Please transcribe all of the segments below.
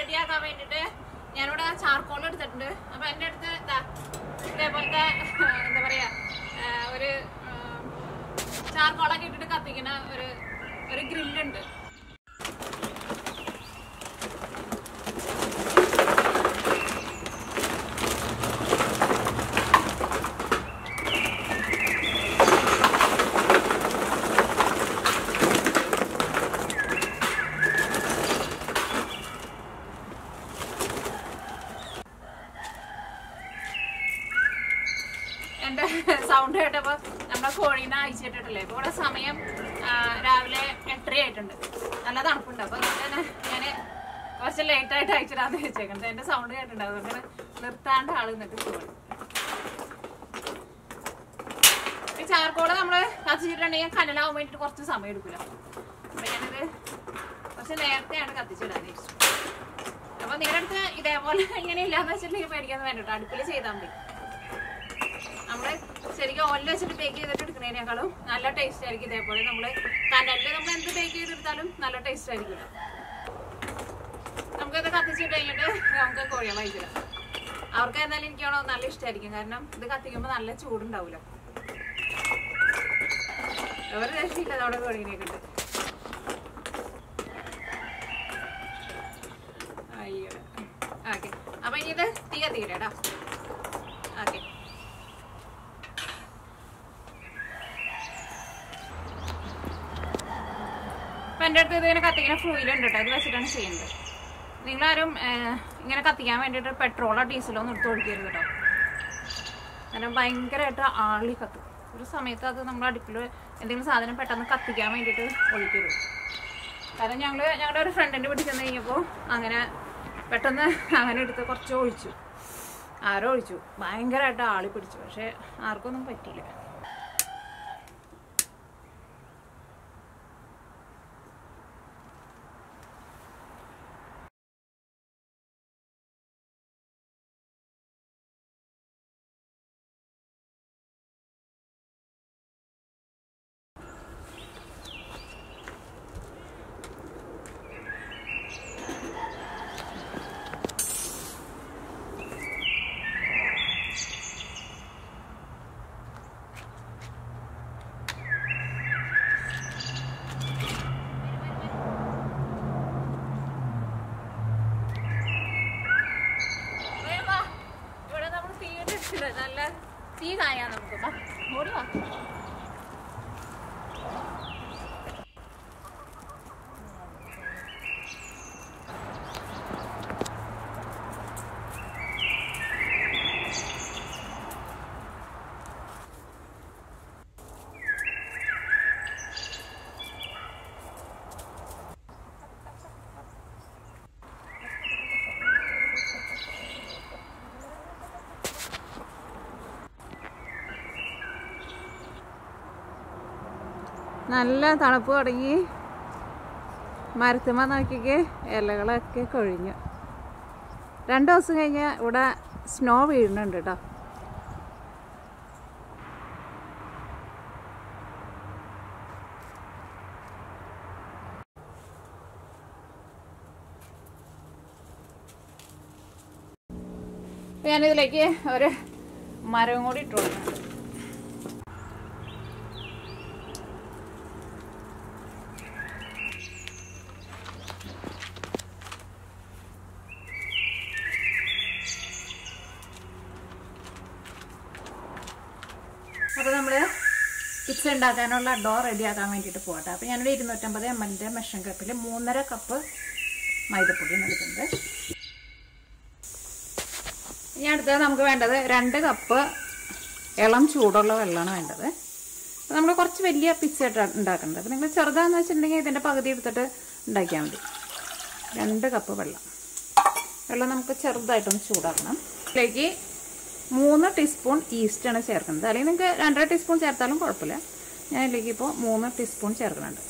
റെഡിയാക്കാൻ വേണ്ടിട്ട് ഞാനിവിടെ ചാർക്കോൾ എടുത്തിട്ടുണ്ട് അപ്പൊ എന്റെ അടുത്ത് ഇതാ ഇതേപോലത്തെ എന്താ പറയാ ആ, ഒരു ചാർക്കോളൊക്കെ ഇട്ടിട്ട് കത്തിക്കുന്ന ഒരു ഒരു ഗ്രില്ലുണ്ട് എന്റെ സൗണ്ട് കേട്ടപ്പോ നമ്മുടെ കോഴീനെ അയച്ചിട്ടിട്ടില്ലേ ഇപ്പൊ ഇവിടെ സമയം ആ, രാവിലെ എട്ടര ആയിട്ടുണ്ട് നല്ല തണുപ്പുണ്ട് അപ്പൊ അതുകൊണ്ട് തന്നെ ഞാന് കുറച്ച് ലേറ്റ് ആയിട്ട് അയച്ചിടാന്ന് വെച്ചേക്കുന്നത് എന്റെ സൗണ്ട് കേട്ടിട്ടുണ്ട് അതുകൊണ്ട് നിർത്താണ്ട് ആള് നിന്നിട്ട് പോകണം ഈ ചാർക്കോള് നമ്മള് കത്തിച്ചിട്ടുണ്ടെങ്കിൽ കനലാവാൻ വേണ്ടിട്ട് കുറച്ച് സമയം എടുക്കില്ല അപ്പൊ ഞാനിത് കുറച്ച് നേരത്തെയാണ് കത്തിച്ചിടാൻ വിചാരിച്ചു അപ്പൊ നിങ്ങളുടെ അടുത്ത് ഇതേപോലെ ഇങ്ങനെ ഇല്ലാന്ന് വെച്ചിട്ടുണ്ടെങ്കിൽ പേടിക്കാന്ന് വേണ്ടിട്ടോ അടുപ്പിൽ ചെയ്താൽ മതി നമ്മള് ശരിക്കും ഓയിൽ വെച്ചിട്ട് ബേക്ക് ചെയ്തിട്ട് എടുക്കുന്നതിനേക്കാളും നല്ല ടേസ്റ്റ് ആയിരിക്കും ഇതേപോലെ നമ്മള് കനലില് നമ്മൾ എന്ത് ബേക്ക് ചെയ്തെടുത്താലും നല്ല ടേസ്റ്റ് ആയിരിക്കും നമുക്കിത് കത്തിച്ചിട്ട് കഴിഞ്ഞിട്ട് നമുക്ക് കോഴികളെ അയച്ചിടാം അവർക്ക് എന്തായാലും എനിക്കാണോ നല്ല ഇഷ്ടമായിരിക്കും കാരണം ഇത് കത്തിക്കുമ്പോൾ നല്ല ചൂടുണ്ടാവില്ല ഒരു രക്ഷയില്ല നമ്മുടെ കോഴീനെയൊക്കെ ഉണ്ട് അയ്യോ ഓക്കെ അപ്പൊ ഇനി ഇത് തീ കത്തിക്കട്ടോ ഓക്കെ അപ്പൊ എൻ്റെ അടുത്ത് ഇതിങ്ങനെ കത്തിക്കുന്ന ഫ്ലൂയിലുണ്ട് കേട്ടോ ഇത് വെച്ചിട്ടാണ് ചെയ്യുന്നത് നിങ്ങളാരും ഏഹ്, ഇങ്ങനെ കത്തിക്കാൻ വേണ്ടിയിട്ട് പെട്രോളോ ഡീസലോ ഒന്നും എടുത്ത് ഒഴിക്കരുത് കേട്ടോ കാരണം ഭയങ്കരമായിട്ട് ആളി കത്തും ഒരു സമയത്ത് അത് നമ്മൾ അടുപ്പിൽ എന്തെങ്കിലും സാധനം പെട്ടെന്ന് കത്തിക്കാൻ വേണ്ടിയിട്ട് ഒഴിക്കരുത് കാരണം ഞങ്ങൾ ഞങ്ങളുടെ ഒരു ഫ്രണ്ടിൻ്റെ വീട്ടിൽ ചെന്ന് കഴിഞ്ഞപ്പോൾ അങ്ങനെ പെട്ടെന്ന് അങ്ങനെ എടുത്ത് കുറച്ച് ഒഴിച്ചു ആരോ ഒഴിച്ചു ഭയങ്കരമായിട്ട് ആളി പിടിച്ചു പക്ഷെ ആർക്കൊന്നും പറ്റിയില്ല വേഗം വാ. ഇവിടെ നമ്മൾ തീ ഇട്ടിട്ടുണ്ട് നല്ല തീ കായാ നമുക്ക് വാ. ഓടി വാ നല്ല തണുപ്പ് തുടങ്ങി മരത്തുമ്മ നോക്കിക്ക് ഇലകളൊക്കെ കൊഴിഞ്ഞു രണ്ട് ദിവസം കഴിഞ്ഞ് ഇവിടെ സ്നോ വീഴുന്നുണ്ട് കേട്ടോ ഇപ്പൊ ഞാനിതിലേക്ക് ഒരു മരവും കൂടി ഇട്ട് കൊടുക്കുന്നുണ്ട് അപ്പോൾ നമ്മൾ പിച്ച ഉണ്ടാക്കാനുള്ള ഡോ റെഡിയാക്കാൻ വേണ്ടിയിട്ട് പോകട്ടെ അപ്പോൾ ഞാനൊരു ഇരുന്നൂറ്റമ്പത് എം എല്ലിൻ്റെ മെഷൻ കപ്പിൽ മൂന്നര കപ്പ് മൈദപ്പൊടിയാണ് എടുക്കുന്നത് ഇനി അടുത്തത് നമുക്ക് വേണ്ടത് രണ്ട് കപ്പ് ഇളം ചൂടുള്ള വെള്ളമാണ് വേണ്ടത് അപ്പോൾ നമ്മൾ കുറച്ച് വലിയ പിച്ച ഉണ്ടാക്കേണ്ടത് അപ്പോൾ നിങ്ങൾ ചെറുതാന്ന് വെച്ചിട്ടുണ്ടെങ്കിൽ ഇതിൻ്റെ പകുതി എടുത്തിട്ട് ഉണ്ടാക്കിയാൽ മതി രണ്ട് കപ്പ് വെള്ളം വെള്ളം നമുക്ക് ചെറുതായിട്ടൊന്ന് ചൂടാക്കണം ഇതിലേക്ക് മൂന്ന് ടീസ്പൂൺ ഈസ്റ്റാണ് ചേർക്കുന്നത് അല്ലെങ്കിൽ നിങ്ങൾക്ക് രണ്ടര ടീസ്പൂൺ ചേർത്താലും കുഴപ്പമില്ല ഞാൻ ഇതിലേക്ക് ഇപ്പോൾ മൂന്ന് ടീസ്പൂൺ ചേർക്കുന്നുണ്ട്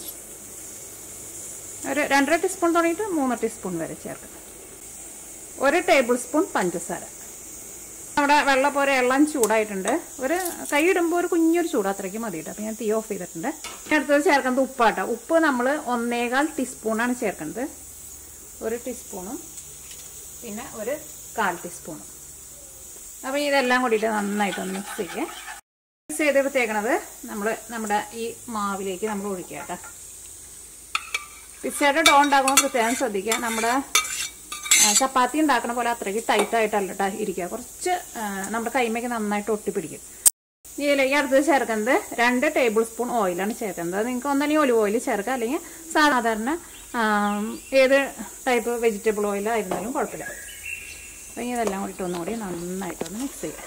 ഒരു രണ്ടര ടീസ്പൂൺ തുടങ്ങിയിട്ട് മൂന്ന് ടീസ്പൂൺ വരെ ചേർക്കുന്നത് ഒരു ടേബിൾ സ്പൂൺ പഞ്ചസാര നമ്മുടെ വെള്ളം പോലെ എല്ലാം ചൂടായിട്ടുണ്ട് ഒരു കൈ ഇടുമ്പോൾ ഒരു കുഞ്ഞൊരു ചൂട് അത്രയ്ക്ക് മതി കേട്ടോ അപ്പോൾ ഞാൻ തീ ഓഫ് ചെയ്തിട്ടുണ്ട് ഇനി അടുത്തത് ചേർക്കുന്നത് ഉപ്പാട്ടോ ഉപ്പ് നമ്മൾ ഒന്നേകാൽ ടീസ്പൂണാണ് ചേർക്കുന്നത് ഒരു ടീസ്പൂണും പിന്നെ ഒരു കാൽ ടീസ്പൂൺ അപ്പോൾ ഇതെല്ലാം കൂടിയിട്ട് നന്നായിട്ടൊന്ന് മിക്സ് ചെയ്യുക മിക്സ് ചെയ്തെടുത്തേക്കണത് നമ്മൾ നമ്മുടെ ഈ മാവിലേക്ക് നമ്മൾ ഒഴിക്കുക കേട്ടോ പിസ്സയുടെ ഡോ ഉണ്ടാക്കുമ്പോൾ പ്രത്യേകം ശ്രദ്ധിക്കുക നമ്മുടെ ആ, ചപ്പാത്തി ഉണ്ടാക്കണ പോലെ അത്രയ്ക്ക് ടൈറ്റ് ആയിട്ടല്ല കേട്ടോ ഇരിക്കുക കുറച്ച് ആ, നമ്മുടെ കൈമയ്ക്ക് നന്നായിട്ട് ഒട്ടിപ്പിടിക്കും ഇതിലേക്ക് അടുത്തത് ചേർക്കുന്നത് രണ്ട് ടേബിൾ സ്പൂൺ ഓയിലാണ് ചേർക്കുന്നത് നിങ്ങൾക്ക് ഒന്നല്ലെങ്കിൽ ഒലിവ് ഓയിൽ ചേർക്കുക അല്ലെങ്കിൽ സാധാരണ ആ, ഏത് ടൈപ്പ് വെജിറ്റബിൾ ഓയിൽ ആയിരുന്നാലും കുഴപ്പമില്ല അപ്പം ഇനി ഇതെല്ലാം കൂടിയിട്ട് ഒന്നുകൂടി നന്നായിട്ടൊന്ന് മിക്സ് ചെയ്യുക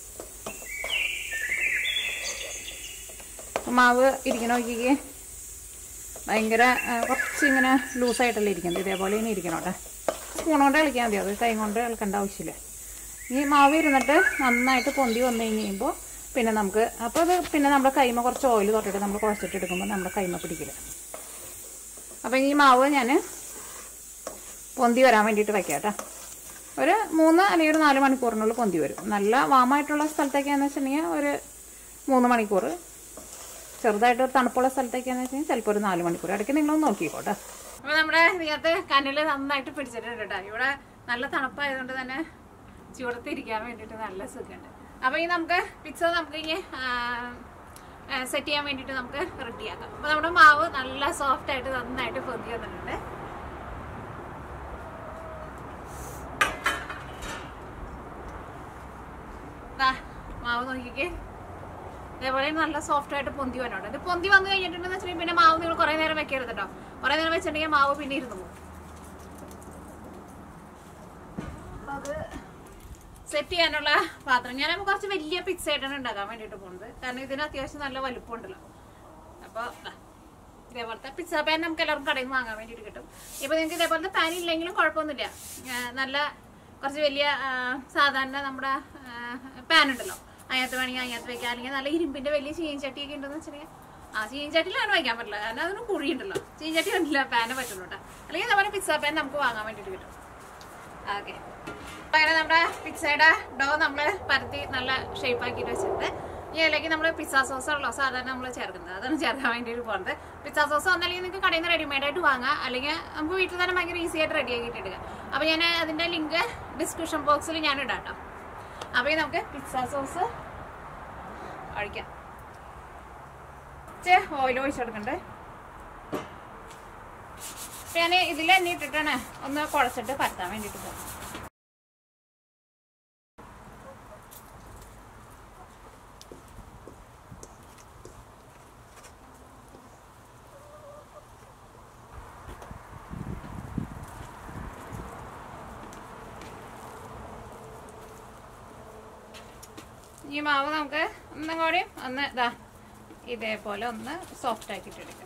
മാവ് ഇരിക്കണ നോക്കിക്കേ ഭയങ്കര ആ, കുറച്ച് ഇങ്ങനെ ലൂസായിട്ടല്ലേ ഇരിക്കുന്നത് ഇതേപോലെ ഇനി ഇരിക്കണം കേട്ടോ സ്പൂൺ കൊണ്ട് ഇളക്കിയാൽ മതി അത് കൈ കൊണ്ട് ഇളക്കേണ്ട ആവശ്യമില്ല ഈ മാവ് ഇരുന്നിട്ട് നന്നായിട്ട് പൊന്തി വന്നു കഴിഞ്ഞ് കഴിയുമ്പോൾ പിന്നെ നമുക്ക് അപ്പോൾ അത് പിന്നെ നമ്മുടെ കൈമ കുറച്ച് ഓയിൽ തൊട്ടിട്ട് നമ്മൾ കുഴച്ചിട്ട് എടുക്കുമ്പോൾ നമ്മുടെ കൈമ പിടിക്കില്ല അപ്പം ഈ മാവ് ഞാൻ പൊന്തി വരാൻ വേണ്ടിയിട്ട് വയ്ക്കാം കേട്ടോ ഒരു മൂന്ന് അല്ലെങ്കിൽ ഒരു നാല് മണിക്കൂറിനുള്ളിൽ പൊന്തി വരും നല്ല വാമായിട്ടുള്ള സ്ഥലത്തേക്കാന്ന് വെച്ചിട്ടുണ്ടെങ്കിൽ ഒരു മൂന്ന് മണിക്കൂർ ചെറുതായിട്ട് ഒരു തണുപ്പുള്ള സ്ഥലത്തേക്കാന്ന് വെച്ചാൽ ചിലപ്പോൾ ഒരു നാല് മണിക്കൂർ ഇടയ്ക്ക് നിങ്ങളൊന്ന് നോക്കിക്കോട്ടെ അപ്പോൾ നമ്മുടെ ഇതിനകത്ത് കനല് നന്നായിട്ട് പിടിച്ചിട്ടുണ്ട് കേട്ടോ ഇവിടെ നല്ല തണുപ്പായതുകൊണ്ട് തന്നെ ചൂടത്തിരിക്കാൻ വേണ്ടിയിട്ട് നല്ല സുഖമുണ്ട് അപ്പോൾ ഈ നമുക്ക് പിക്സ നമുക്ക് ഇനി സെറ്റ് ചെയ്യാൻ വേണ്ടിയിട്ട് നമുക്ക് റെഡിയാക്കാം അപ്പോൾ നമ്മുടെ മാവ് നല്ല സോഫ്റ്റ് ആയിട്ട് നന്നായിട്ട് പൊന്തി വന്നിട്ടുണ്ട് ദാ, മാവ് നോക്കിക്കേ ഇതേപോലെ നല്ല സോഫ്റ്റ് ആയിട്ട് പൊന്തി വരണുണ്ട് ഇത് പൊന്തി വന്നു കഴിഞ്ഞിട്ടുണ്ടെന്ന് വെച്ചിട്ടുണ്ടെങ്കിൽ പിന്നെ മാവ് നിങ്ങൾ കുറേ നേരം വെക്കരുത് കേട്ടോ കുറേ നേരം വെച്ചിട്ടുണ്ടെങ്കിൽ മാവ് പിന്നെ ഇരുന്ന് പോകും അപ്പൊ അത് സെറ്റ് ചെയ്യാനുള്ള പാത്രം ഞാൻ കുറച്ച് വലിയ പിക്സ് ആയിട്ടാണ് ഉണ്ടാക്കാൻ വേണ്ടിയിട്ട് പോകുന്നത് കാരണം ഇതിന് അത്യാവശ്യം നല്ല വലുപ്പമുണ്ടല്ലോ അപ്പോൾ ഇതേപോലത്തെ പിസ്സ പാൻ നമുക്ക് എല്ലാവർക്കും കടയിൽ നിന്ന് വാങ്ങാൻ വേണ്ടിയിട്ട് കിട്ടും ഇപ്പൊ നിങ്ങൾക്ക് ഇതേപോലത്തെ പാൻ ഇല്ലെങ്കിലും കുഴപ്പമൊന്നുമില്ല ആ, നല്ല കുറച്ച് വലിയ ആ, സാധാരണ നമ്മുടെ പാൻ ഉണ്ടല്ലോ അതിനകത്ത് വേണമെങ്കിൽ അതിനകത്ത് വെക്കാം അല്ലെങ്കിൽ നല്ല ഇരുമ്പിന്റെ വലിയ ചീഞ്ചട്ടിയൊക്കെ ഉണ്ടെന്ന് വെച്ചിട്ടുണ്ടെങ്കിൽ ആ ചീഞ്ചട്ടിയിലാണ് വയ്ക്കാൻ പറ്റില്ല കാരണം അതിന് കുഴിയുണ്ടല്ലോ ചീഞ്ചട്ടി കണ്ടില്ല പാന് പറ്റുള്ളൂ കേട്ടോ അല്ലെങ്കിൽ നമ്മുടെ പിസ്സ പാൻ നമുക്ക് വാങ്ങാൻ വേണ്ടിയിട്ട് കിട്ടും ഓക്കെ അപ്പൊ അങ്ങനെ നമ്മുടെ പിസ്സയുടെ ഡോ നമ്മൾ പരത്തി നല്ല ഷേപ്പ് ആക്കിയിട്ട് വെച്ചിട്ടുണ്ട് ഈ ഇതിലേക്ക് നമ്മൾ പിസ്സ സോസ് ഉള്ളോ സാധാരണ നമ്മൾ ചേർക്കുന്നത് അതാണ് ചേർക്കാൻ വേണ്ടിയിട്ട് പോകുന്നത് പിസ്സ സോസ് ഒന്നല്ലെങ്കിൽ നിങ്ങൾക്ക് കടയിൽ നിന്ന് റെഡിമെയ്ഡ് ആയിട്ട് വാങ്ങാം അല്ലെങ്കിൽ നമുക്ക് വീട്ടിൽ തന്നെ ഭയങ്കര ഈസി ആയിട്ട് റെഡി ആക്കിയിട്ട് എടുക്കാം അപ്പോൾ ഞാൻ അതിന്റെ ലിങ്ക് ഡിസ്ക്രിപ്ഷൻ ബോക്സിൽ ഞാൻ ഇടാം കേട്ടോ അപ്പോൾ ഇനി നമുക്ക് പിസ്സ സോസ് ഒഴിക്കാം ഓയിൽ ഒഴിച്ചെടുക്കണ്ടേ അപ്പൊ ഞാൻ ഇതിൽ തന്നെ ഇട്ടിട്ടാണ് ഒന്ന് കുഴച്ചിട്ട് പരത്താൻ വേണ്ടിയിട്ട് പോകും ഈ മാവ് നമുക്ക് ഒന്നും കൂടി ഒന്ന് ഇതാ ഇതേപോലെ ഒന്ന് സോഫ്റ്റ് ആക്കിയിട്ട് എടുക്കാം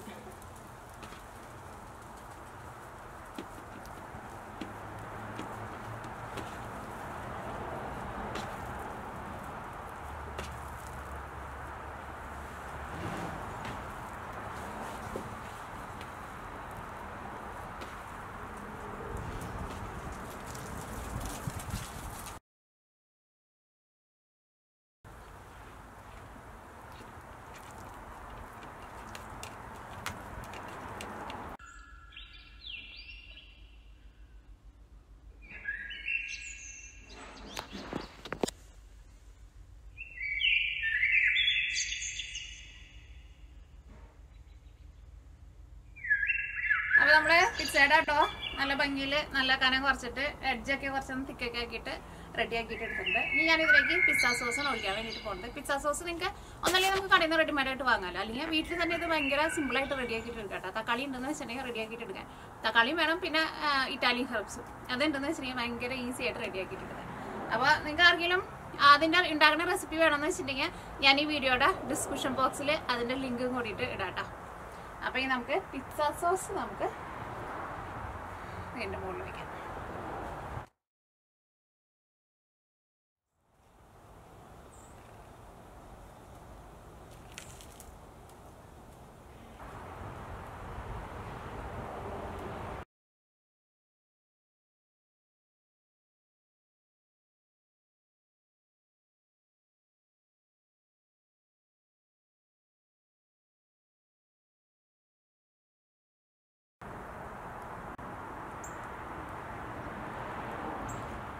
അപ്പൊ നമ്മള് പിസ്സയുടെ കേട്ടോ നല്ല ഭംഗിയിൽ നല്ല കനം കുറച്ചിട്ട് എഡ്ജൊക്കെ കുറച്ചൊന്ന് തിക്കൊക്കെ ആക്കിയിട്ട് റെഡി ആക്കിയിട്ട് എടുത്തിട്ടുണ്ട് ഇനി ഞാൻ ഇതിലേക്ക് പിസ്സ സോസ് ഒഴിക്കാൻ വേണ്ടിയിട്ട് പോകുന്നത് പിസ്സ സോസ് നിങ്ങൾക്ക് ഒന്നല്ലെങ്കിൽ നമുക്ക് കടയിൽ നിന്ന് റെഡിമെയ്ഡ് ആയിട്ട് വാങ്ങാമല്ലോ അല്ലെങ്കിൽ വീട്ടിൽ തന്നെ ഇത് ഭയങ്കര സിമ്പിൾ ആയിട്ട് റെഡി ആക്കിയിട്ട് എടുക്കാം കേട്ടോ തക്കാളി ഉണ്ടെന്ന് വെച്ചിട്ടുണ്ടെങ്കിൽ റെഡി ആക്കിയിട്ട് എടുക്കാൻ തക്കാളിയും വേണം പിന്നെ ആ, ഇറ്റാലിയൻ ഹെർബ്സും അതുണ്ടെന്ന് വെച്ചിട്ടുണ്ടെങ്കിൽ ഭയങ്കര ഈസി ആയിട്ട് റെഡി ആക്കിയിട്ട് എടുക്കാം അപ്പോൾ നിങ്ങൾക്ക് ആർക്കെങ്കിലും അതിൻ്റെ ഉണ്ടാക്കുന്ന റെസിപ്പി വേണമെന്ന് വെച്ചിട്ടുണ്ടെങ്കിൽ ഞാൻ ഈ വീഡിയോയുടെ ഡിസ്ക്രിപ്ഷൻ ബോക്സിൽ അതിൻ്റെ ലിങ്കും കൂടിയിട്ട് ഇടാം കേട്ടോ അപ്പൊ ഇനി നമുക്ക് പിസ്സ സോസ് നമുക്ക് ഇതിന്റെ മുകളിൽ വെക്കാം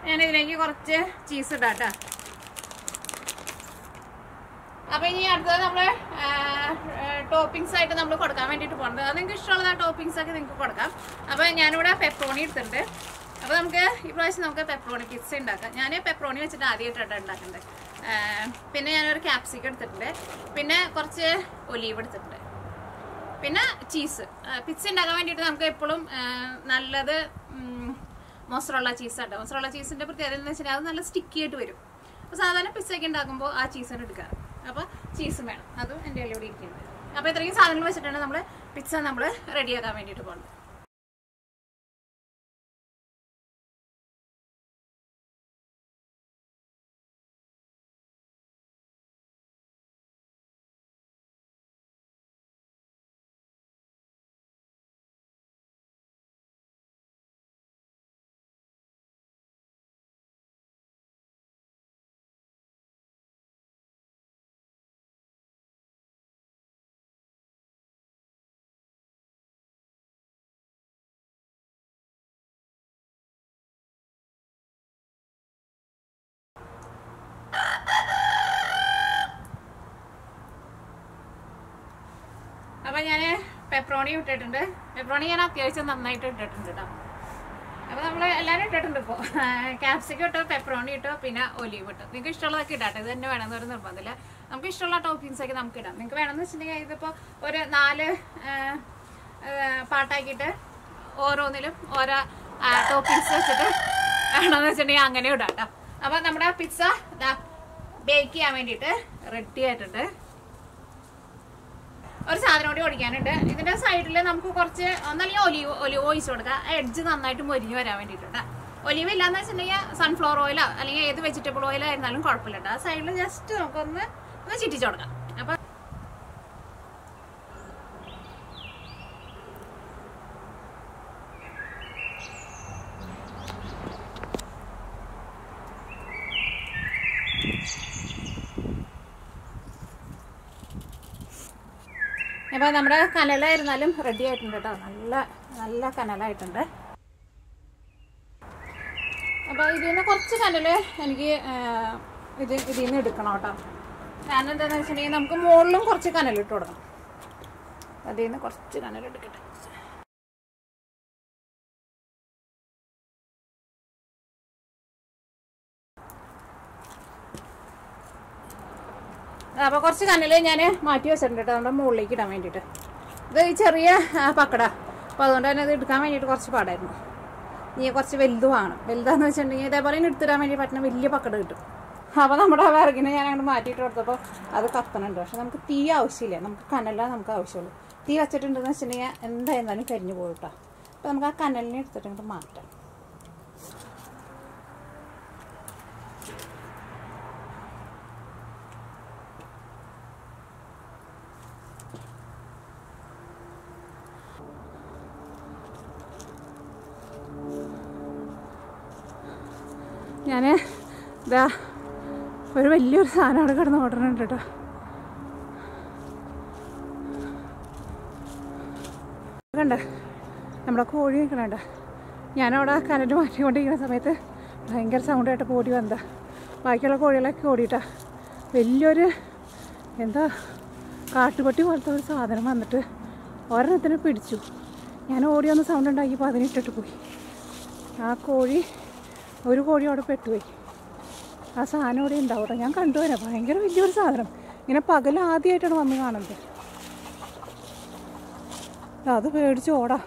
ഞാൻ ഇതിലേക്ക് കുറച്ച് ചീസ് ഇടാം കേട്ടോ അപ്പൊ ഇനി അടുത്തത് നമ്മള് ടോപ്പിംഗ്സ് ആയിട്ട് നമ്മൾ കൊടുക്കാൻ വേണ്ടിട്ട് പോകുന്നത് അത് നിങ്ങൾക്ക് ഇഷ്ടമുള്ള ടോപ്പിംഗ്സ് ഒക്കെ നിങ്ങൾക്ക് കൊടുക്കാം അപ്പൊ ഞാനിവിടെ പെപ്രോണി എടുത്തിട്ടുണ്ട് അപ്പൊ നമുക്ക് ഈ പ്രാവശ്യം നമുക്ക് പെപ്രോണി പിസ്സ ഉണ്ടാക്കാം ഞാൻ പെപ്രോണി വെച്ചിട്ട് ആദ്യമായിട്ടാണ് ഉണ്ടാക്കുന്നത് ആ, പിന്നെ ഞാനൊരു ക്യാപ്സിക്കം എടുത്തിട്ടുണ്ട് പിന്നെ കുറച്ച് ഒലീവ് എടുത്തിട്ടുണ്ട് പിന്നെ ചീസ് പിസ്സ ഉണ്ടാക്കാൻ വേണ്ടിയിട്ട് നമുക്ക് എപ്പോഴും നല്ലത് മൊസറോള ചീസ് ആട്ടോ മൊസറോള ചീസിന്റെ പ്രത്യേകത എന്ന് വെച്ചാൽ അത് നല്ല സ്റ്റിക്കി ആയിട്ട് വരും അപ്പോൾ സാധാരണ പിസ്സയൊക്കെ ഉണ്ടാക്കുമ്പോൾ ആ ചീസാണ് എടുക്കുക അപ്പോൾ ചീസും വേണം അതും എൻ്റെ കയ്യിൽ ഇവിടെ ഇരിക്കുന്നത് അപ്പോൾ ഇത്രയും സാധനങ്ങൾ വെച്ചിട്ടാണ് നമ്മൾ പിസ്സ നമ്മൾ റെഡിയാക്കാൻ വേണ്ടിയിട്ട് പോകുന്നത് അപ്പൊ ഞാൻ പെപ്രോണി ഇട്ടിട്ടുണ്ട് പെപ്രോണി ഞാൻ അത്യാവശ്യം നന്നായിട്ട് ഇട്ടിട്ടുണ്ട് കേട്ടോ അപ്പൊ നമ്മള് എല്ലാരും ഇട്ടിട്ടുണ്ട് ഇപ്പൊ ക്യാപ്സിക്കം ഇട്ടോ പെപ്രോണി ഇട്ടോ പിന്നെ ഒലീവ് ഇട്ടോ നിങ്ങൾക്ക് ഇഷ്ടമുള്ളതൊക്കെ ഇടാട്ടെ ഇത് തന്നെ വേണമെന്ന് ഒരു നിർബന്ധമില്ല നമുക്ക് ഇഷ്ടമുള്ള ടോപ്പിങ്സ് ഒക്കെ നമുക്ക് ഇടാം നിങ്ങൾക്ക് വേണമെന്ന് വെച്ചിട്ടുണ്ടെങ്കിൽ ഇതിപ്പോ ഒരു നാല് ആ, ആ, പാട്ടാക്കിയിട്ട് ഓരോന്നിലും ഓരോ ടോപ്പിങ്സ് വെച്ചിട്ട് വേണമെന്ന് വെച്ചിട്ടുണ്ടെങ്കിൽ അങ്ങനെ ഇടാം കേട്ടോ അപ്പൊ നമ്മുടെ പിസ്സ ബേക്ക് ചെയ്യാൻ വേണ്ടിയിട്ട് റെഡി ആയിട്ടുണ്ട് ഒരു സാധനം കൂടി ഓടിക്കാനുണ്ട് ഇതിന്റെ സൈഡിൽ നമുക്ക് കുറച്ച് ഒന്നല്ലെങ്കിൽ ഒലിവ് ഒലിവ് ഒഴിച്ച് കൊടുക്കാം എഡ്ജ് നന്നായിട്ട് മൊരിഞ്ഞ് വരാൻ വേണ്ടിയിട്ടുണ്ട് ഒലിവ് ഇല്ലാന്ന് വെച്ചിട്ടുണ്ടെങ്കിൽ സൺഫ്ലവർ ഓയിലോ അല്ലെങ്കിൽ ഏത് വെജിറ്റബിൾ ഓയിൽ ആയിരുന്നാലും കുഴപ്പമില്ല കേട്ടോ ആ സൈഡിൽ ജസ്റ്റ് നമുക്കൊന്ന് ഒന്ന് ചിറ്റിച്ച് കൊടുക്കാം അപ്പൊ ഇപ്പൊ നമ്മുടെ കനലായിരുന്നാലും റെഡി ആയിട്ടുണ്ട് കേട്ടോ നല്ല നല്ല കനലായിട്ടുണ്ട് അപ്പൊ ഇതിൽ നിന്ന് കുറച്ച് കനല് എനിക്ക് ആ, ഇത് ഇതിൽ നിന്ന് എടുക്കണം കേട്ടോ കാരണം എന്താണെന്ന് വെച്ചിട്ടുണ്ടെങ്കിൽ നമുക്ക് മുകളിലും കുറച്ച് കനലിട്ട് കൊടുക്കണം അതിൽ നിന്ന് കുറച്ച് കനലെടുക്കട്ടെ അപ്പോൾ കുറച്ച് കനല് ഞാൻ മാറ്റി വെച്ചിട്ടുണ്ട് കേട്ടോ നമ്മുടെ മുകളിലേക്ക് ഇടാൻ വേണ്ടിയിട്ട് ഇത് ഈ ചെറിയ ആ, പക്കട അപ്പോൾ അതുകൊണ്ട് തന്നെ ഇത് എടുക്കാൻ വേണ്ടിയിട്ട് കുറച്ച് പാടായിരുന്നു ഇനി കുറച്ച് വലുത് വാങ്ങണം വലുതാന്ന് വെച്ചിട്ടുണ്ടെങ്കിൽ ഇതേപോലെ ഇനി എടുത്തിടാൻ വേണ്ടി പറ്റുന്ന വലിയ പക്കട കിട്ടും അപ്പോൾ നമ്മുടെ ആ വിറകിനെ ഞാൻ അങ്ങോട്ട് മാറ്റിയിട്ട് കൊടുത്തപ്പോൾ അത് കത്തണുണ്ട് പക്ഷെ നമുക്ക് തീ ആവശ്യമില്ല നമുക്ക് കനല നമുക്ക് ആവശ്യമുള്ളൂ തീ വെച്ചിട്ടുണ്ടെന്ന് വെച്ചിട്ടുണ്ടെങ്കിൽ എന്തായിരുന്നാലും കരിഞ്ഞു പോകും കേട്ടോ അപ്പോൾ നമുക്ക് ആ കനലിനെ എടുത്തിട്ട് അങ്ങോട്ട് മാറ്റാം ഞാൻ ഇതാ ഒരു വലിയൊരു സാധനം അവിടെ കിടന്ന് ഓടണുണ്ട് കേട്ടോ കണ്ട നമ്മുടെ കോഴി നിൽക്കണുണ്ട് ഞാനവിടെ കനറ്റ് മാറ്റിക്കൊണ്ടിരിക്കുന്ന സമയത്ത് ഭയങ്കര സൗണ്ട് ആയിട്ട് ഓടി വന്നതാ ബാക്കിയുള്ള കോഴികളൊക്കെ ഓടിയിട്ടാ വലിയൊരു എന്താ കാട്ടുപട്ടി പോലത്തെ ഒരു സാധനം വന്നിട്ട് ഒരെണ്ണത്തിന് പിടിച്ചു ഞാൻ ഓടി വന്ന് സൗണ്ട് ഉണ്ടാക്കിയപ്പോൾ അതിനിട്ടിട്ട് പോയി ആ കോഴി ഒരു കോഴി അവിടെ പെട്ടുപോയി ആ സാധനം ഇവിടെ ഉണ്ടാവും കേട്ടോ ഞാൻ കണ്ടുവരാം ഭയങ്കര വലിയൊരു സാധനം ഇങ്ങനെ പകൽ ആദ്യമായിട്ടാണ് വന്ന് കാണുന്നത് അത് പേടിച്ച് ഓടാ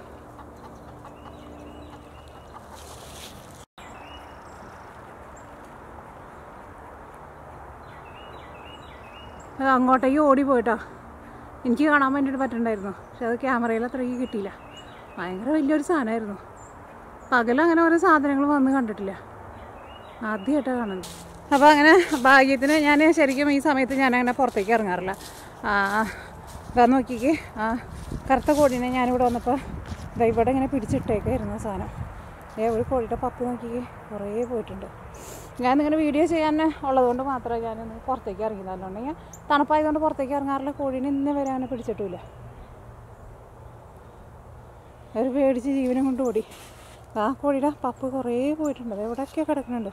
അത് അങ്ങോട്ടേക്ക് ഓടി പോയിട്ടാ എനിക്ക് കാണാൻ വേണ്ടിയിട്ട് പറ്റണ്ടായിരുന്നു പക്ഷെ അത് ക്യാമറയിൽ അത്രയ്ക്ക് കിട്ടിയില്ല ഭയങ്കര വലിയൊരു സാധനമായിരുന്നു പകലങ്ങനെ ഓരോ സാധനങ്ങൾ വന്ന് കണ്ടിട്ടില്ല ആദ്യമായിട്ടാണ് കാണുന്നത് അപ്പോൾ അങ്ങനെ ഭാഗ്യത്തിന് ഞാൻ ശരിക്കും ഈ സമയത്ത് ഞാൻ അങ്ങനെ പുറത്തേക്ക് ഇറങ്ങാറില്ല ആ, ഇതാ നോക്കിക്ക് ആ കറുത്ത കോഴീനെ ഞാനിവിടെ വന്നപ്പോൾ ഇതാ ഇവിടെ ഇങ്ങനെ പിടിച്ചിട്ടേക്കായിരുന്നു ആ സാധനം ഏ ഒരു കോഴിയുടെ പപ്പ് നോക്കിക്ക് കുറേ പോയിട്ടുണ്ട് ഞാൻ ഇങ്ങനെ വീഡിയോ ചെയ്യാൻ ഉള്ളതുകൊണ്ട് മാത്രമേ ഞാനൊന്ന് പുറത്തേക്ക് ഇറങ്ങിയത് അല്ലാണ്ടെങ്കിൽ തണുപ്പായതുകൊണ്ട് പുറത്തേക്ക് ഇറങ്ങാറില്ല കോഴീനെ ഇന്ന് വരെ അങ്ങനെ പിടിച്ചിട്ടില്ല അവർ പേടിച്ച് ജീവനം കൊണ്ട് ഓടി ആ കോഴിയുടെ പപ്പ് കുറേ പോയിട്ടുണ്ട് അത് എവിടെയൊക്കെ കിടക്കുന്നുണ്ട്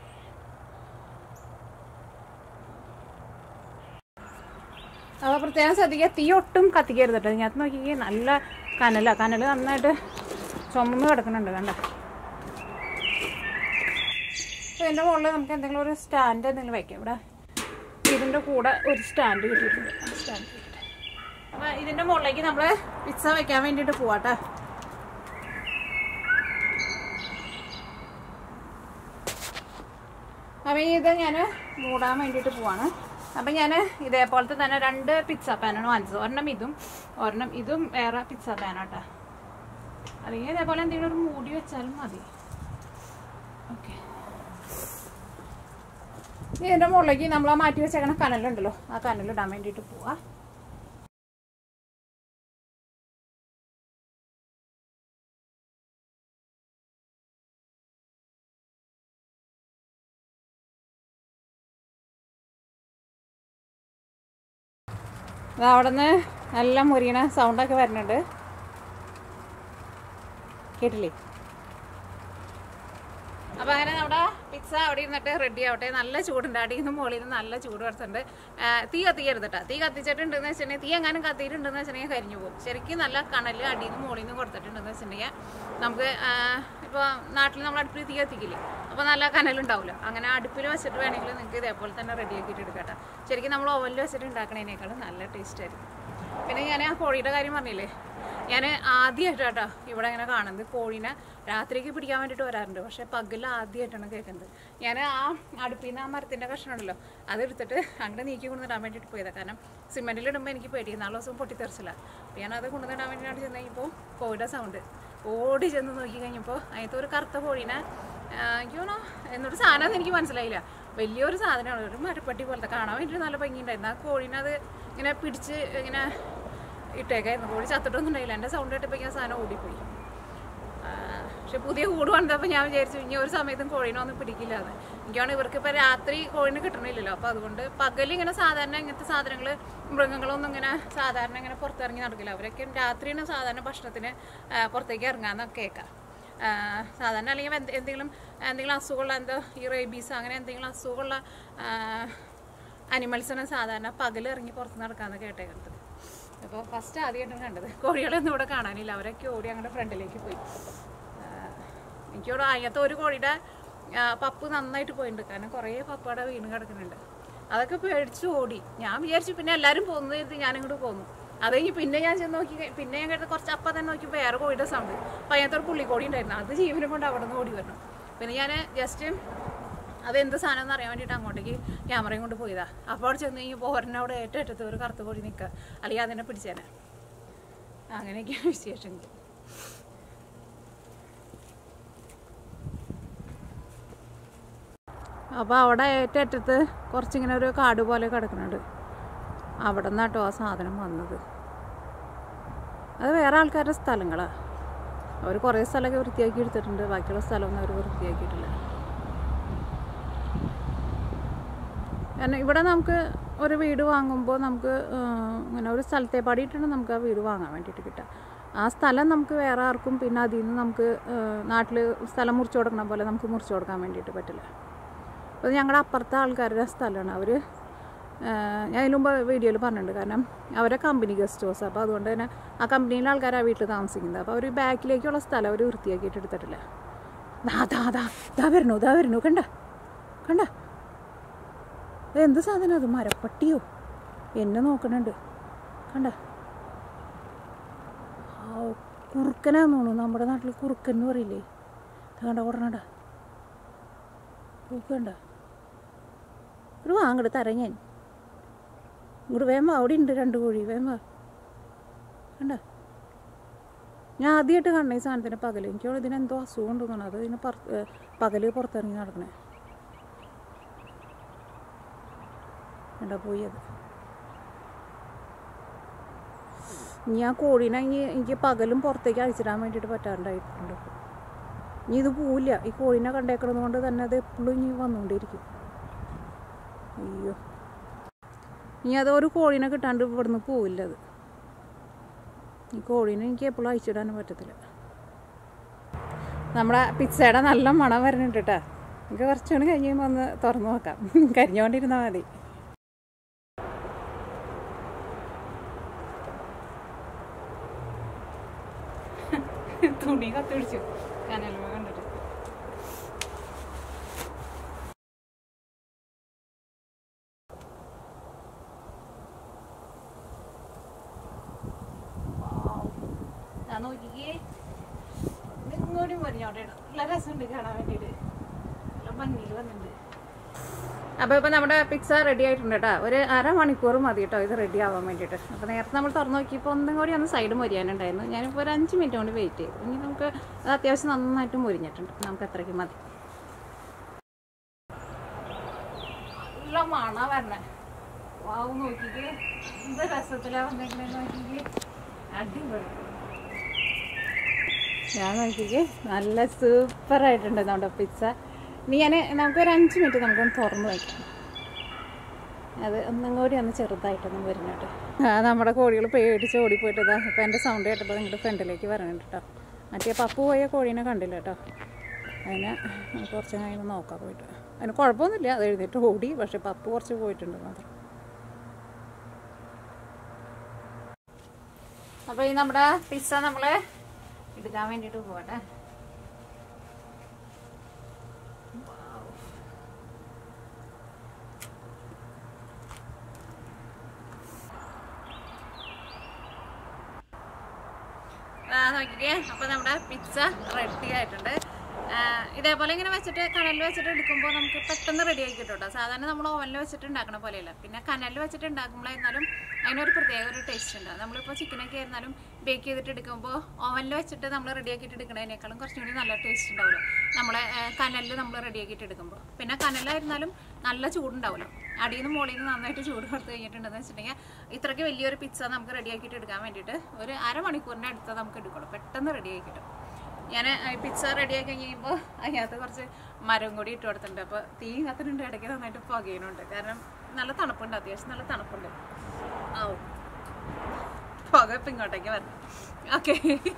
അപ്പോൾ പ്രത്യേകം ശ്രദ്ധിക്കുക തീ ഒട്ടും കത്തിക്കരുത് കേട്ടോ ഇതിനകത്ത് നോക്കിക്കേ നല്ല കനല കനൽ നന്നായിട്ട് ചുമന്ന് കിടക്കുന്നുണ്ട് കണ്ട അപ്പോൾ ഇതിൻ്റെ മുകളിൽ നമുക്ക് എന്തെങ്കിലും ഒരു സ്റ്റാൻഡ് എന്തെങ്കിലും വയ്ക്കാം ഇവിടെ ഇതിൻ്റെ കൂടെ ഒരു സ്റ്റാൻഡ് കിട്ടിയിട്ടുണ്ട് ആ സ്റ്റാൻഡ് കിട്ടിയിട്ട് അപ്പോൾ ഇതിൻ്റെ മുകളിലേക്ക് നമ്മൾ പിസ്സ വെക്കാൻ വേണ്ടിയിട്ട് പോവാട്ടെ അപ്പം ഇത് ഞാൻ മൂടാൻ വേണ്ടിയിട്ട് പോവാണ് അപ്പം ഞാൻ ഇതേപോലത്തെ തന്നെ രണ്ട് പിസ്സ പാനാണ് വാങ്ങിച്ചത് ഒരെണ്ണം ഇതും ഒരെണ്ണം ഇതും വേറെ പിസ്സ പാനാട്ടാ അല്ലെങ്കിൽ ഇതേപോലെ എന്തെങ്കിലും ഒരു മൂടി വെച്ചാലും മതി ഓക്കെ ഇതിൻ്റെ മുകളിലേക്ക് നമ്മൾ ആ മാറ്റി വെച്ചേക്കണ കനലുണ്ടല്ലോ ആ കനലിടാൻ വേണ്ടിയിട്ട് പോവാ അത് അവിടെ നിന്ന് നല്ല മുരിയണ സൗണ്ടൊക്കെ വരുന്നുണ്ട് കേട്ടില്ലേ അപ്പോൾ അങ്ങനെ നമ്മുടെ പിസ്സ അവിടെ ഇരുന്നിട്ട് റെഡി ആവട്ടെ നല്ല ചൂടുണ്ട് അടിയിൽ നിന്ന് മുകളിൽ നിന്ന് നല്ല ചൂട് വരുത്തുണ്ട് ആ, തീ കത്തിക്കരുത് കേട്ടോ തീ കത്തിച്ചിട്ടുണ്ടെന്ന് വെച്ചിട്ടുണ്ടെങ്കിൽ തീ എങ്ങാനും കത്തിയിട്ടുണ്ടെന്ന് വെച്ചിട്ടുണ്ടെങ്കിൽ കരിഞ്ഞു പോകും ശരിക്കും നല്ല കണൽ അടിയിൽ നിന്ന് മുകളിൽ നിന്ന് കൊടുത്തിട്ടുണ്ടെന്ന് വെച്ചിട്ടുണ്ടെങ്കിൽ നമുക്ക് ഇപ്പോൾ നാട്ടിൽ നമ്മൾ അടുപ്പിൽ തീ കത്തിക്കില്ലേ അപ്പോൾ നല്ല കനലുണ്ടാവില്ല അങ്ങനെ അടുപ്പിൽ വെച്ചിട്ട് വേണമെങ്കിൽ നിങ്ങൾക്ക് ഇതേപോലെ തന്നെ റെഡി ആക്കിയിട്ട് എടുക്കട്ടെ ശരിക്കും നമ്മൾ ഓവനിൽ വെച്ചിട്ട് ഉണ്ടാക്കണതിനേക്കാളും നല്ല ടേസ്റ്റ് ആയിരിക്കും പിന്നെ ഞാൻ ആ കോഴിയുടെ കാര്യം പറഞ്ഞില്ലേ ഞാൻ ആദ്യമായിട്ടാട്ടോ ഇവിടെ ഇങ്ങനെ കാണുന്നത് കോഴീനെ രാത്രിക്ക് പിടിക്കാൻ വേണ്ടിയിട്ട് വരാറുണ്ട് പക്ഷേ പകൽ ആദ്യമായിട്ടാണ് കേൾക്കുന്നത് ഞാൻ ആ അടുപ്പിൽ നിന്ന് ആ മരത്തിൻ്റെ കഷ്ണം ഉണ്ടല്ലോ അതെടുത്തിട്ട് അങ്ങനെ നീക്കി കൊണ്ടുവന്നിടാൻ വേണ്ടിയിട്ട് പോയതാണ് കാരണം സിമെൻറ്റിൽ ഇടുമ്പോൾ എനിക്ക് പേടി നാല് ദിവസം പൊട്ടിത്തെറിച്ചില്ല അപ്പോൾ ഞാനത് കൊണ്ടുവന്നിടാൻ വേണ്ടിയിട്ടാണ് ചെന്ന് കഴിഞ്ഞപ്പോൾ കോഴിയുടെ സൗണ്ട് ഓടി ചെന്ന് നോക്കി കഴിഞ്ഞപ്പോൾ അതിനകത്ത് ഒരു കറുത്ത കോഴീനെ ആ, എനിക്ക് തോന്നുന്നു എന്നൊരു സാധനം എനിക്ക് മനസ്സിലായില്ല വലിയൊരു സാധനമാണ് ഒരു മരപ്പട്ടി പോലത്തെ കാണാൻ വേണ്ടിയിട്ട് നല്ല ഭംഗിയുണ്ടായിരുന്നു ആ കോഴീനെ അത് ഇങ്ങനെ പിടിച്ച് ഇങ്ങനെ ഇട്ടേക്കായിരുന്നു കോഴി ചത്തിട്ടൊന്നും ഉണ്ടായില്ല എൻ്റെ സൗണ്ട് കേട്ടപ്പോൾ ഞാൻ സാധനം ഓടിപ്പോയി ആ, പക്ഷെ പുതിയ കൂട് വന്നപ്പോൾ ഞാൻ വിചാരിച്ചു ഇനി ഒരു സമയത്തും കോഴീനെ ഒന്നും പിടിക്കില്ല എന്ന് എനിക്കാണ് ഇവർക്ക് ഇപ്പോൾ രാത്രി കോഴീനെ കിട്ടണില്ലല്ലോ അപ്പോൾ അതുകൊണ്ട് പകൽ ഇങ്ങനെ സാധാരണ ഇങ്ങനത്തെ സാധനങ്ങൾ മൃഗങ്ങളൊന്നും ഇങ്ങനെ സാധാരണ ഇങ്ങനെ പുറത്തിറങ്ങി നടക്കില്ല അവരൊക്കെ രാത്രിയാണ് സാധാരണ ഭക്ഷണത്തിന് ആ, പുറത്തേക്ക് ഇറങ്ങാന്നൊക്കെ കേൾക്കാം ആ, സാധാരണ അല്ലെങ്കിൽ എന്ത് എന്തെങ്കിലും എന്തെങ്കിലും അസുഖമുള്ള എന്തോ ഈ റേബീസ് അങ്ങനെ എന്തെങ്കിലും അസുഖമുള്ള അനിമൽസിനെ സാധാരണ പകൽ ഇറങ്ങി പുറത്ത് നടക്കാമെന്ന് കേട്ടേക്കുന്നത് അപ്പോൾ ഫസ്റ്റ് ആദ്യമായിട്ടാണ് കണ്ടത് കോഴികളൊന്നും ഇവിടെ കാണാനില്ല അവരൊക്കെ ഓടി അങ്ങോട്ട് ഫ്രണ്ടിലേക്ക് പോയി ആ, എനിക്കിവിടെ അതിനകത്ത് ഒരു കോഴിയുടെ ആ, പപ്പ് നന്നായിട്ട് പോയിട്ടുണ്ട് കാരണം കുറേ പപ്പയുടെ വീണ് കിടക്കുന്നുണ്ട് അതൊക്കെ പേടിച്ച് ഓടി ഞാൻ വിചാരിച്ചു പിന്നെ എല്ലാവരും പോകുന്നത് കരുതി ഞാനിങ്ങോട്ട് പോന്നു അത് കഴിഞ്ഞ് പിന്നെ ഞാൻ ചെന്ന് നോക്കി കഴി- പിന്നെ ഞാൻ കേട്ടത് കുറച്ച് അപ്പം തന്നെ നോക്കി വേറെ കോഴിയുടെ സൗണ്ട് അപ്പം അതിനകത്ത് ഒരു പുള്ളിക്കോടി ഉണ്ടായിരുന്നു അത് ജീവനും കൊണ്ട് അവിടെ നിന്ന് ഓടി വരണം പിന്നെ ഞാൻ ജസ്റ്റ് അതെന്ത് സാധനം എന്ന് അറിയാൻ വേണ്ടിയിട്ട് അങ്ങോട്ടേക്ക് ക്യാമറയും കൊണ്ട് പോയതാ അപ്പോൾ അവിടെ ചെന്ന് കഴിഞ്ഞപ്പോൾ ഒരെണ്ണം അവിടെ ഏറ്റെടുത്ത് ഒരു കറുത്ത കോഴി നിൽക്കുക അല്ലെങ്കിൽ അതിനെ പിടിച്ചേനെ അങ്ങനെയൊക്കെയാണ് വിശേഷങ്ങൾ അപ്പോൾ അവിടെ ഏറ്ററ്റത്ത് കുറച്ചിങ്ങനെ ഒരു കാട് പോലെ കിടക്കുന്നുണ്ട് അവിടെ നിന്നാട്ടോ ആ സാധനം വന്നത് അത് വേറെ ആൾക്കാരുടെ സ്ഥലങ്ങളാണ് അവർ കുറേ സ്ഥലമൊക്കെ വൃത്തിയാക്കി എടുത്തിട്ടുണ്ട് ബാക്കിയുള്ള സ്ഥലമൊന്നും അവർ വൃത്തിയാക്കിയിട്ടില്ല കാരണം ഇവിടെ നമുക്ക് ഒരു വീട് വാങ്ങുമ്പോൾ നമുക്ക് ആ, ഇങ്ങനെ ഒരു സ്ഥലത്തെ പാടിയിട്ടാണ് നമുക്ക് ആ വീട് വാങ്ങാൻ വേണ്ടിയിട്ട് കിട്ടുക ആ സ്ഥലം നമുക്ക് വേറെ ആർക്കും പിന്നെ അതിൽ നിന്ന് നമുക്ക് നാട്ടിൽ സ്ഥലം മുറിച്ചു കൊടുക്കണ പോലെ നമുക്ക് മുറിച്ചു കൊടുക്കാൻ വേണ്ടിയിട്ട് പറ്റില്ല അപ്പോൾ ഞങ്ങളുടെ അപ്പുറത്തെ ആൾക്കാരുടെ സ്ഥലമാണ് അവർ ഞാൻ ഇതിന് മുമ്പ് വീഡിയോയിൽ പറഞ്ഞിട്ടുണ്ട് കാരണം അവരെ കമ്പനി ഗസ്റ്റ് ഹൗസ് അപ്പോൾ അതുകൊണ്ട് തന്നെ ആ കമ്പനിയിലെ ആൾക്കാർ ആ വീട്ടിൽ താമസിക്കുന്നത് അപ്പോൾ അവർ ബാക്കിലേക്കുള്ള സ്ഥലം അവർ വൃത്തിയാക്കിയിട്ട് എടുത്തിട്ടില്ല ദാ ദാ ദാ ദാ വരണു ദാ വരണു കണ്ട കണ്ട ഇത് എന്ത് സാധനം അത് മരപ്പട്ടിയോ എന്നെ നോക്കണുണ്ട് കണ്ട ആ കുറുക്കനാന്ന് തോന്നുന്നു നമ്മുടെ നാട്ടിൽ കുറുക്കൻ എന്ന് പറയില്ലേ ഇത് കണ്ട ഓടണണ്ട പൂക്കണ്ട ഒരു വാങ്ങട് തരാം ഞാൻ ഇങ്ങോട്ട് വേഗം വാ അവിടെ ഉണ്ട് രണ്ട് കോഴി വേഗം വാ കണ്ട ഞാൻ ആദ്യമായിട്ട് കണ്ട ഈ സാധനത്തിന് പകൽ എനിക്ക് തോന്നുന്നു ഇതിനെന്തോ അസുഖം ഉണ്ടെന്ന് തോന്നുന്നു അത് ഇതിന് പുറത്ത് പകൽ പുറത്തിറങ്ങി നടക്കണേ കണ്ട പോയി അത് ഇനി ആ കോഴീനെ ഇനി എനിക്ക് പകലും പുറത്തേക്ക് അഴിച്ചിടാൻ വേണ്ടിയിട്ട് പറ്റാറുണ്ടായിട്ടുണ്ട് ഇപ്പോൾ ഇനി ഇത് പോവില്ല ഈ കോഴീനെ കണ്ടേക്കണത് കൊണ്ട് തന്നെ അത് എപ്പോഴും ഇനി വന്നുകൊണ്ടിരിക്കും അയ്യോ ഇനി അത് ഒരു കോഴീനെ കിട്ടാണ്ട് ഇവിടുന്ന് പോവില്ല അത് ഈ കോഴീനെ എനിക്ക് എപ്പോഴും അയച്ചിടാനും പറ്റത്തില്ല നമ്മുടെ പിzzയുടെ നല്ല മണം വരുന്നുണ്ട് കേട്ടോ നമുക്ക് കുറച്ചുകൂടി കഴിഞ്ഞ് കഴിയുമ്പോൾ ഒന്ന് തുറന്നു നോക്കാം കരിഞ്ഞുകൊണ്ടിരുന്നാൽ മതി തുണി കത്തിടിച്ചു കനലുമ കണ്ടിട്ട് ഞാൻ നോക്കിക്കേ ഇങ്ങോട്ടും പറഞ്ഞോട്ടെ നല്ല രസമുണ്ട് കാണാൻ വേണ്ടിയിട്ട് നല്ല ഭംഗിയിൽ വന്നിട്ടുണ്ട് അപ്പോൾ ഇപ്പോൾ നമ്മുടെ പിസ്സ റെഡി ആയിട്ടുണ്ട് കേട്ടോ ഒരു അരമണിക്കൂർ മതി കേട്ടോ ഇത് റെഡി ആവാൻ വേണ്ടിയിട്ട് അപ്പോൾ നേരത്തെ നമ്മൾ തുറന്നു നോക്കിയപ്പോൾ ഒന്നും കൂടി ഒന്ന് സൈഡ് മുരിയാനുണ്ടായിരുന്നു ഞാനിപ്പോൾ ഒരു അഞ്ച് മിനിറ്റ് കൊണ്ട് വെയിറ്റ് ചെയ്തു ഇനി നമുക്ക് അത് അത്യാവശ്യം നന്നായിട്ട് മുരിഞ്ഞിട്ടുണ്ട് നമുക്ക് അത്രയ്ക്ക് മതി നല്ല മണ വരണേ വാവ് നോക്കിക്കേ എന്ത് രസത്തിലാണ് വന്നിട്ടുണ്ടെന്ന് നോക്കിക്കേ അടിപൊളി ഞാൻ നോക്കിക്കേ നല്ല സൂപ്പറായിട്ടുണ്ട് നമ്മുടെ പിസ്സ ഇനി ഞാൻ നമുക്കൊരു അഞ്ച് മിനിറ്റ് നമുക്കൊന്ന് തുറന്ന് വയ്ക്കാം അത് ഒന്നും കൂടി ഒന്ന് ചെറുതായിട്ടൊന്ന് വരുന്നുണ്ട് ആ നമ്മുടെ കോഴികൾ പേടിച്ച് ഓടിപ്പോയിട്ട് ഇതാ ഇപ്പം എൻ്റെ സൗണ്ട് കേട്ടപ്പോൾ നിങ്ങളുടെ ഫ്രണ്ടിലേക്ക് വരണുണ്ട് കേട്ടോ മറ്റേ പപ്പു പോയ കോഴീനെ കണ്ടില്ല കേട്ടോ അതിനെ നമുക്ക് കുറച്ച് കഴിഞ്ഞ് നോക്കാം പോയിട്ട് അതിന് കുഴപ്പമൊന്നുമില്ല അത് എഴുതിയിട്ട് ഓടി പക്ഷെ പപ്പു കുറച്ച് പോയിട്ടുണ്ട് മാത്രം അപ്പോൾ ഈ നമ്മുടെ പിസ്സ നമ്മൾ എടുക്കാൻ വേണ്ടിയിട്ട് പോകട്ടെ നോക്കിക്കേ അപ്പോൾ നമ്മുടെ പിസ്സ റെഡി ആയിട്ടുണ്ട് ആ, ഇതേപോലെ ഇങ്ങനെ വെച്ചിട്ട് കനലിൽ വെച്ചിട്ട് എടുക്കുമ്പോൾ നമുക്ക് പെട്ടെന്ന് റെഡി ആക്കി കിട്ടും കേട്ടോ സാധാരണ നമ്മൾ ഓവനിൽ വെച്ചിട്ട് ഉണ്ടാക്കണ പോലെയല്ല പിന്നെ കനലിൽ വെച്ചിട്ട് ഉണ്ടാക്കുമ്പോഴായിരുന്നാലും അതിനൊരു പ്രത്യേക ഒരു ടേസ്റ്റ് ഉണ്ട് നമ്മളിപ്പോൾ ചിക്കനൊക്കെ ആയിരുന്നാലും ബേക്ക് ചെയ്തിട്ട് എടുക്കുമ്പോൾ ഓവനിൽ വെച്ചിട്ട് നമ്മൾ റെഡി ആക്കിയിട്ട് എടുക്കുന്നതിനേക്കാളും കുറച്ചും കൂടി നല്ല ടേസ്റ്റ് ഉണ്ടാവുമല്ലോ നമ്മളെ കനലിൽ നമ്മൾ റെഡി ആക്കിയിട്ട് എടുക്കുമ്പോൾ പിന്നെ കനലായിരുന്നാലും നല്ല ചൂടുണ്ടാവുമല്ലോ അടിയിൽ നിന്ന് മുകളിൽ നിന്ന് നന്നായിട്ട് ചൂട് കൊടുത്ത് കഴിഞ്ഞിട്ടുണ്ടെന്ന് വെച്ചിട്ടുണ്ടെങ്കിൽ ഇത്രയ്ക്ക് വലിയൊരു പിസ്സ നമുക്ക് റെഡി ആക്കിയിട്ട് എടുക്കാൻ വേണ്ടിയിട്ട് ഒരു അരമണിക്കൂറിൻ്റെ അടുത്ത് നമുക്ക് എടുക്കുള്ളൂ പെട്ടെന്ന് റെഡി ആക്കി കിട്ടും ഞാൻ പിസ്സ റെഡി ആക്കി കഴിയുമ്പോൾ അതിനകത്ത് കുറച്ച് മരം കൂടി ഇട്ട് കൊടുത്തിട്ടുണ്ട് അപ്പോൾ തീ കത്തിനുണ്ട് ഇടയ്ക്ക് നന്നായിട്ട് പുകയുന്നുണ്ട് കാരണം നല്ല തണുപ്പുണ്ട് അത്യാവശ്യം നല്ല തണുപ്പുണ്ട് ആ പുക ഇപ്പം ഇങ്ങോട്ടേക്ക് വരണം ഓക്കെ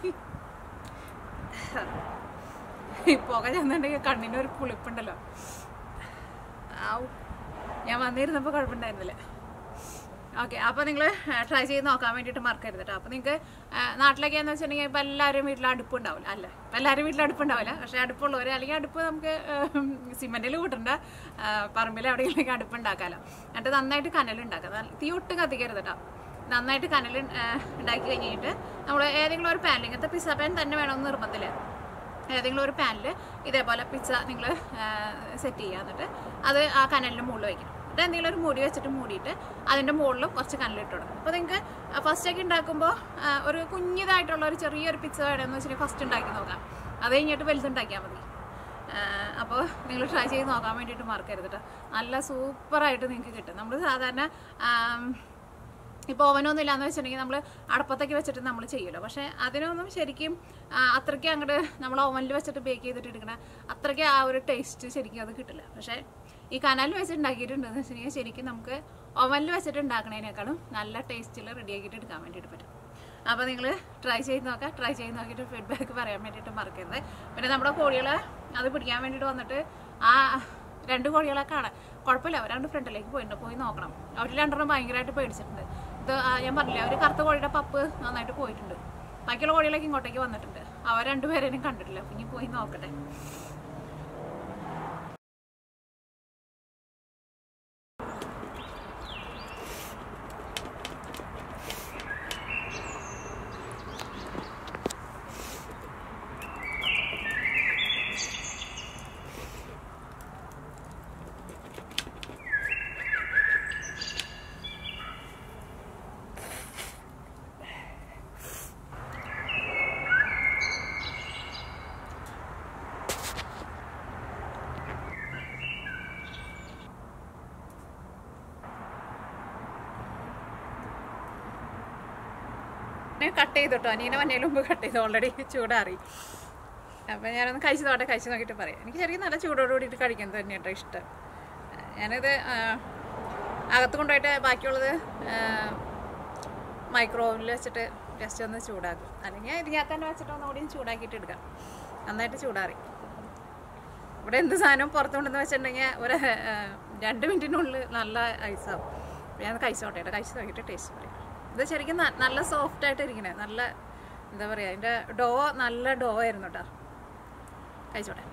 ഈ പുക ചെന്നുണ്ടെങ്കിൽ കണ്ണിന് ഒരു പുളിപ്പുണ്ടല്ലോ ആവും ഞാൻ വന്നിരുന്നപ്പോൾ കുഴപ്പമുണ്ടായിരുന്നില്ല ഓക്കെ അപ്പോൾ നിങ്ങൾ ട്രൈ ചെയ്ത് നോക്കാൻ വേണ്ടിയിട്ട് മറക്കരുത് കേട്ടോ അപ്പോൾ നിങ്ങൾക്ക് നാട്ടിലൊക്കെയാന്ന് വെച്ചിട്ടുണ്ടെങ്കിൽ ഇപ്പോൾ എല്ലാവരും വീട്ടിൽ അടുപ്പുണ്ടാവില്ല അല്ല ഇപ്പോൾ എല്ലാവരും വീട്ടിൽ അടുപ്പുണ്ടാവില്ല പക്ഷേ അടുപ്പുള്ളവർ അല്ലെങ്കിൽ അടുപ്പ് നമുക്ക് സിമെൻറ്റിൽ കൂട്ടണ്ട ആ, പറമ്പിൽ എവിടെയെങ്കിലും അടുപ്പ് ഉണ്ടാക്കാമല്ലോ എന്നിട്ട് നന്നായിട്ട് കനൽ ഉണ്ടാക്കാം നല്ല- തീ ഒട്ടും കത്തിക്കരുത് കേട്ടോ നന്നായിട്ട് കനൽ ഉണ്ടാക്കി കഴിഞ്ഞിട്ട് നമ്മൾ ഏതെങ്കിലും ഒരു പാനിൽ ഇങ്ങനത്തെ പിസ്സ പാൻ തന്നെ വേണമെന്ന് നിർബന്ധമില്ല ഏതെങ്കിലും ഒരു പാനിൽ ഇതേപോലെ പിസ്സ നിങ്ങൾ സെറ്റ് ചെയ്യുക എന്നിട്ട് അത് ആ കനലിൻ്റെ മുകളിൽ വയ്ക്കണം എന്നിട്ട് എന്തെങ്കിലും ഒരു മൂടി വെച്ചിട്ട് മൂടിയിട്ട് അതിൻ്റെ മുകളിലും കുറച്ച് കനലിട്ട് കൊടുക്കണം അപ്പോൾ നിങ്ങൾക്ക് ഫസ്റ്റൊക്കെ ഉണ്ടാക്കുമ്പോൾ ഒരു കുഞ്ഞിതായിട്ടുള്ള ഒരു ചെറിയൊരു പിസ്സ വേണമെന്ന് വെച്ചിട്ടുണ്ടെങ്കിൽ ഫസ്റ്റ് ഉണ്ടാക്കി നോക്കാം അത് കഴിഞ്ഞിട്ട് വലുതുണ്ടാക്കിയാൽ മതി അപ്പോൾ നിങ്ങൾ ട്രൈ ചെയ്ത് നോക്കാൻ വേണ്ടിയിട്ട് മറക്കരുത് കേട്ടോ നല്ല സൂപ്പറായിട്ട് നിങ്ങൾക്ക് കിട്ടും നമ്മൾ സാധാരണ ആം, ഇപ്പോൾ ഓവനൊന്നും ഇല്ലാന്ന് വെച്ചിട്ടുണ്ടെങ്കിൽ നമ്മൾ അടപ്പത്തൊക്കെ വെച്ചിട്ട് നമ്മൾ ചെയ്യുമല്ലോ പക്ഷേ അതിനൊന്നും ശരിക്കും ആ, അത്രയ്ക്ക് അങ്ങോട്ട് നമ്മൾ ഓവനിൽ വെച്ചിട്ട് ബേക്ക് ചെയ്തിട്ട് എടുക്കണ അത്രയ്ക്ക് ആ ഒരു ടേസ്റ്റ് ശരിക്കും അത് കിട്ടില്ല പക്ഷേ ഈ കനാലിൽ വെച്ചിട്ട് ഉണ്ടാക്കിയിട്ടുണ്ടെന്ന് വെച്ചിട്ടുണ്ടെങ്കിൽ ശരിക്കും നമുക്ക് ഓവനിൽ വെച്ചിട്ട് ഉണ്ടാക്കണതിനേക്കാളും നല്ല ടേസ്റ്റിൽ റെഡിയാക്കിയിട്ട് എടുക്കാൻ വേണ്ടിയിട്ട് പറ്റും അപ്പോൾ നിങ്ങൾ ട്രൈ ചെയ്ത് നോക്കുക ട്രൈ ചെയ്ത് നോക്കിയിട്ട് ഫീഡ്ബാക്ക് പറയാൻ വേണ്ടിയിട്ട് മറക്കരുത് പിന്നെ നമ്മുടെ കോഴികളെ അത് പിടിക്കാൻ വേണ്ടിയിട്ട് വന്നിട്ട് ആ രണ്ട് കോഴികളെ കാണാൻ കുഴപ്പമില്ല അവർ രണ്ട് ഫ്രണ്ടിലേക്ക് പോയിട്ടുണ്ട് പോയി നോക്കണം അവർ രണ്ടെണ്ണം ഭയങ്കരമായിട്ട് പേടിച്ചിട്ടുണ്ട് ഇത് ആ, ഞാൻ പറഞ്ഞില്ലേ അവർ കറുത്ത കോഴിയുടെ പപ്പ് നന്നായിട്ട് പോയിട്ടുണ്ട് ബാക്കിയുള്ള കോഴികളൊക്കെ ഇങ്ങോട്ടേക്ക് വന്നിട്ടുണ്ട് അവർ രണ്ടുപേരെയും കണ്ടിട്ടില്ല അപ്പം ഇനി പോയി നോക്കട്ടെ കട്ട് ചെയ്തിട്ടോ അനീനെ വന്നതിന് മുമ്പ് കട്ട് ചെയ്തു ഓൾറെഡി ചൂടാറി അപ്പം ഞാനൊന്ന് കഴിച്ചു നോട്ടെ കഴിച്ചു നോക്കിയിട്ട് പറയാം എനിക്ക് ശരിക്കും നല്ല ചൂടോട് കൂടിയിട്ട് കഴിക്കുന്നത് തന്നെയാണ് ഇഷ്ടം ഞാനിത് ആ, അകത്ത് കൊണ്ടുപോയിട്ട് ബാക്കിയുള്ളത് മൈക്രോ ഓവനിൽ വെച്ചിട്ട് ജസ്റ്റ് ഒന്ന് ചൂടാക്കും അല്ലെങ്കിൽ ഇതിനകത്ത് തന്നെ വെച്ചിട്ട് ഒന്നുകൂടി ചൂടാക്കിയിട്ട് എടുക്കാം നന്നായിട്ട് ചൂടാറി ഇവിടെ എന്ത് സാധനവും പുറത്തുകൊണ്ടെന്ന് വെച്ചിട്ടുണ്ടെങ്കിൽ ഒരു ഏഹ്, രണ്ട് മിനിറ്റിനുള്ളിൽ നല്ല ഐസാവും ഞാൻ കഴിച്ചോട്ടെ കേട്ടോ കഴിച്ച് നോക്കിയിട്ട് ടേസ്റ്റ് പറയാം ഇത് ശരിക്കും ന- നല്ല സോഫ്റ്റ് ആയിട്ട് ഇരിക്കണേ നല്ല എന്താ പറയുക അതിൻ്റെ ഡോ നല്ല ഡോ ആയിരുന്നു കേട്ടോ കഴിച്ചോട്ടെ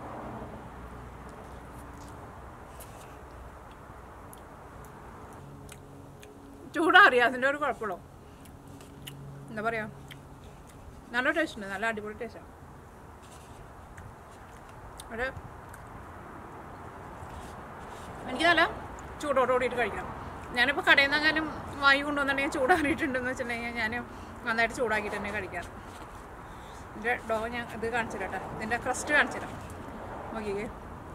ചൂടാറിയ അതിൻ്റെ ഒരു കുഴപ്പമുള്ളൂ എന്താ പറയുക നല്ല ടേസ്റ്റ് ഉണ്ട് നല്ല അടിപൊളി ടേസ്റ്റാണ് ഒരു എനിക്ക് നല്ല ചൂടോടുകൂടിയിട്ട് കഴിക്കണം ഞാനിപ്പോൾ കടയിൽ നിന്ന് അങ്ങനെ വായു കൊണ്ടുവന്നിട്ടുണ്ടെങ്കിൽ ചൂടാറിയിട്ടുണ്ടെന്ന് വെച്ചിട്ടുണ്ടെങ്കിൽ ഞാൻ നന്നായിട്ട് ചൂടാക്കിയിട്ട് തന്നെ കഴിക്കാറ് ഇതിൻ്റെ ഡോ ഞാൻ ഇത് കാണിച്ചു തരാം കേട്ടോ ഇതിൻ്റെ ക്രസ്റ്റ് കാണിച്ചു തരാം നോക്കിക്കേ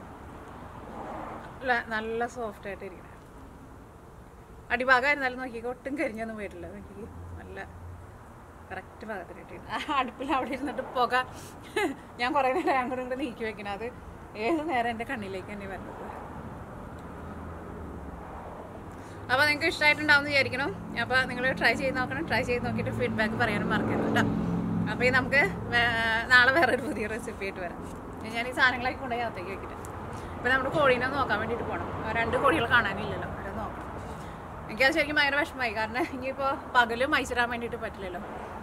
അല്ല നല്ല സോഫ്റ്റ് ആയിട്ട് ഇരിക്കണേ അടിഭാഗമായിരുന്നാലും നോക്കിക്കോ ഒട്ടും കരിഞ്ഞൊന്നും പോയിട്ടില്ല നോക്കിക്കേ നല്ല കറക്റ്റ് ഭാഗത്തിലിട്ട് അടുപ്പിൽ അവിടെ ഇരുന്നിട്ട് പുക ഞാൻ കുറേ നേരം അങ്ങോട്ടും ഇങ്ങോട്ട് നീക്കി വെക്കണം അത് ഏത് നേരം എൻ്റെ കണ്ണിലേക്ക് തന്നെ വരുന്നത് അപ്പോൾ നിങ്ങൾക്ക് ഇഷ്ടമായിട്ടുണ്ടാവും എന്ന് വിചാരിക്കണം അപ്പോൾ നിങ്ങൾ ട്രൈ ചെയ്ത് നോക്കണം ട്രൈ ചെയ്ത് നോക്കിയിട്ട് ഫീഡ്ബാക്ക് പറയാനും മറക്കരുത് കേട്ടോ അപ്പോൾ ഈ നമുക്ക് വേ- നാളെ വേറൊരു പുതിയ റെസിപ്പി ആയിട്ട് വരാം ഇനി ഞാൻ ഈ സാധനങ്ങളൊക്കെ കൊണ്ടുപോയി അകത്തേക്ക് വെക്കിട്ട് ഇപ്പോൾ നമ്മുടെ കോഴീനെ നോക്കാൻ വേണ്ടിയിട്ട് പോകണം ആ രണ്ട് കോഴികൾ കാണാനില്ലല്ലോ അവരെ നോക്കണം എനിക്കത് ശരിക്കും ഭയങ്കര വിഷമമായി കാരണം ഇനിയിപ്പോൾ പകല് മൈസിടാൻ വേണ്ടിയിട്ട് പറ്റില്ലല്ലോ